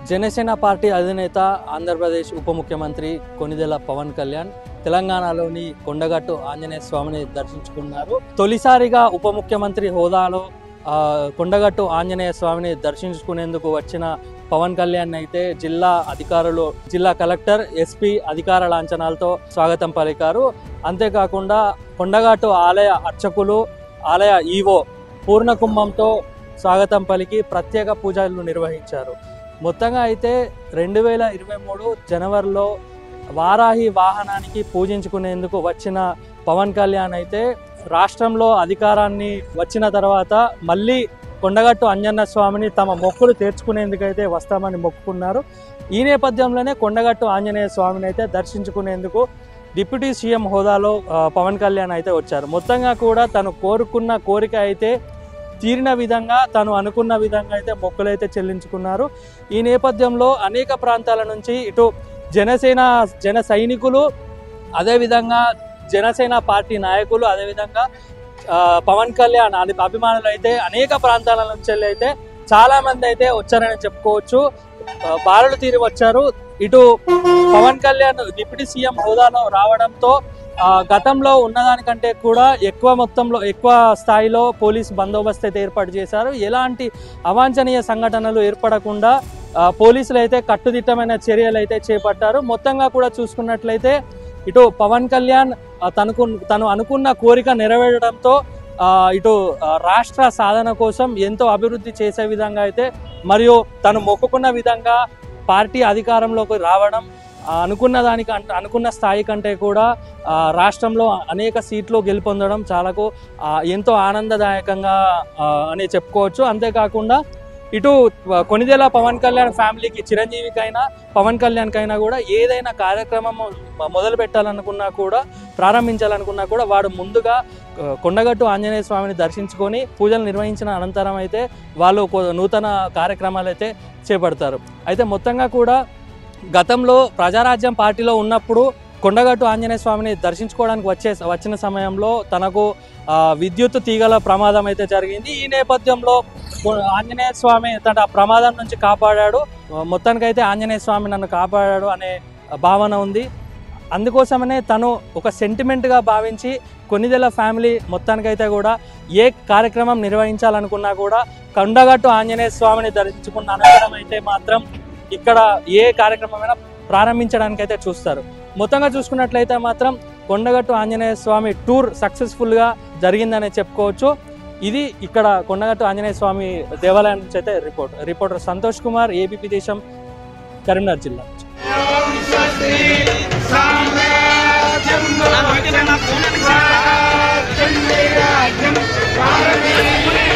Janasena party అధినేత ఆంధ్రప్రదేశ్ ఉప ముఖ్యమంత్రి కొనిదెల పవన్ కళ్యాణ్ తెలంగాణలోని కొండగట్టు ఆంజనేయ స్వామిని దర్శించుకున్నారు తొలిసారిగా ఉప ముఖ్యమంత్రి హోదాలో ఆ, కొండగట్టు ఆంజనేయ స్వామిని దర్శించుకునేందుకు వచ్చిన పవన్ కళ్యాణ్ అయితే జిల్లా అధికారులు జిల్లా కలెక్టర్ ఎస్పీ అధికార లాంఛనాలతో స్వాగతం పలికారు అంతేకాకుండా కొండగట్టు ఆలయ అర్చకులు ఆలయ ఈవో పూర్ణకుంభంతో స్వాగతం పలికి ప్రత్యేక పూజలు నిర్వహించారు మొత్తంగా అయితే రెండు వేల ఇరవై మూడు జనవరిలో వారాహి వాహనానికి పూజించుకునేందుకు వచ్చిన పవన్ కళ్యాణ్ అయితే రాష్ట్రంలో అధికారాన్ని వచ్చిన తర్వాత మళ్ళీ కొండగట్టు అంజన్న స్వామిని తమ మొక్కులు తీర్చుకునేందుకైతే వస్తామని మొక్కుకున్నారు ఈ నేపథ్యంలోనే కొండగట్టు ఆంజనేయ స్వామిని అయితే దర్శించుకునేందుకు డిప్యూటీ సీఎం హోదాలో ఆ, పవన్ కళ్యాణ్ అయితే వచ్చారు మొత్తంగా కూడా తను కోరుకున్న కోరిక అయితే తీరిన విధంగా తను అనుకున్న విధంగా అయితే మొక్కులైతే చెల్లించుకున్నారు ఈ నేపథ్యంలో అనేక ప్రాంతాల నుంచి ఇటు జనసేన జన సైనికులు అదేవిధంగా జనసేన పార్టీ నాయకులు అదేవిధంగా ఆ, పవన్ కళ్యాణ్ అభి- అభిమానులు అయితే అనేక ప్రాంతాల నుంచి వెళ్ళి అయితే చాలా మంది అయితే వచ్చారని చెప్పుకోవచ్చు ఆ, బారులు తీరి వచ్చారు ఇటు పవన్ కళ్యాణ్ డిప్యూటీ సీఎం హోదాలో రావడంతో ఆ, గతంలో ఉన్నదానికంటే కూడా ఎక్కువ మొత్తంలో ఎక్కువ స్థాయిలో పోలీస్ బందోబస్తు అయితే ఏర్పాటు చేశారు ఎలాంటి అవాంఛనీయ సంఘటనలు ఏర్పడకుండా ఆ, పోలీసులు అయితే కట్టుదిట్టమైన చర్యలు అయితే చేపట్టారు మొత్తంగా కూడా చూసుకున్నట్లయితే ఇటు పవన్ కళ్యాణ్ ఆ, తనకు తను అనుకున్న కోరిక నెరవేరడంతో ఆ, ఇటు ఆ, రాష్ట్ర సాధన కోసం ఎంతో అభివృద్ధి చేసే విధంగా అయితే మరియు తను మొక్కుకున్న విధంగా పార్టీ అధికారంలోకి రావడం ఆ, అనుకున్న దానికి అంటే అనుకున్న స్థాయి కంటే కూడా ఆ, రాష్ట్రంలో అనేక సీట్లు గెలుపొందడం చాలాకు ఆ, ఎంతో ఆనందదాయకంగా ఆ, అని చెప్పుకోవచ్చు అంతేకాకుండా ఇటు కొనిదెల పవన్ కళ్యాణ్ ఫ్యామిలీకి చిరంజీవికైనా పవన్ కళ్యాణ్కైనా కూడా ఏదైనా కార్యక్రమం మొదలు పెట్టాలనుకున్నా కూడా ప్రారంభించాలనుకున్నా కూడా వాడు ముందుగా ఆ, కొండగట్టు ఆంజనేయ స్వామిని దర్శించుకొని పూజలు నిర్వహించిన అనంతరం అయితే వాళ్ళు కొ- నూతన కార్యక్రమాలు అయితే చేపడతారు అయితే మొత్తంగా కూడా గతంలో ప్రజారాజ్యం పార్టీలో ఉన్నప్పుడు కొండగట్టు ఆంజనేయ స్వామిని దర్శించుకోవడానికి వచ్చే వచ్చిన సమయంలో తనకు ఆ, విద్యుత్ తీగల ప్రమాదం అయితే జరిగింది ఈ నేపథ్యంలో కొ- ఆంజనేయ స్వామి తన ఆ ప్రమాదం నుంచి కాపాడాడు ఆ, మొత్తానికైతే ఆంజనేయ స్వామి నన్ను కాపాడాడు అనే భావన ఉంది అందుకోసమనే తను ఒక సెంటిమెంట్గా భావించి కొన్నిదెల ఫ్యామిలీ మొత్తానికైతే కూడా ఏ కార్యక్రమం నిర్వహించాలనుకున్నా కూడా కొండగట్టు ఆంజనేయ స్వామిని దర్శించుకున్న అనంతరం అయితే మాత్రం ఇక్కడ ఏ కార్యక్రమమైనా ప్రారంభించడానికి అయితే చూస్తారు మొత్తంగా చూసుకున్నట్లయితే మాత్రం కొండగట్టు ఆంజనేయ స్వామి టూర్ సక్సెస్ఫుల్గా జరిగిందనే చెప్పుకోవచ్చు ఇది ఇక్కడ కొండగట్టు ఆంజనేయ స్వామి దేవాలయం నుంచి అయితే report reporter Santosh Kumar ABP Desam Karimnagar జిల్లా నుంచి.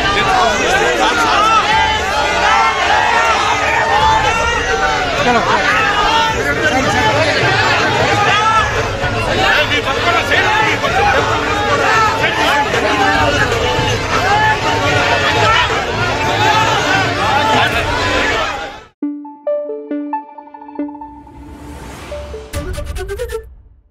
చలో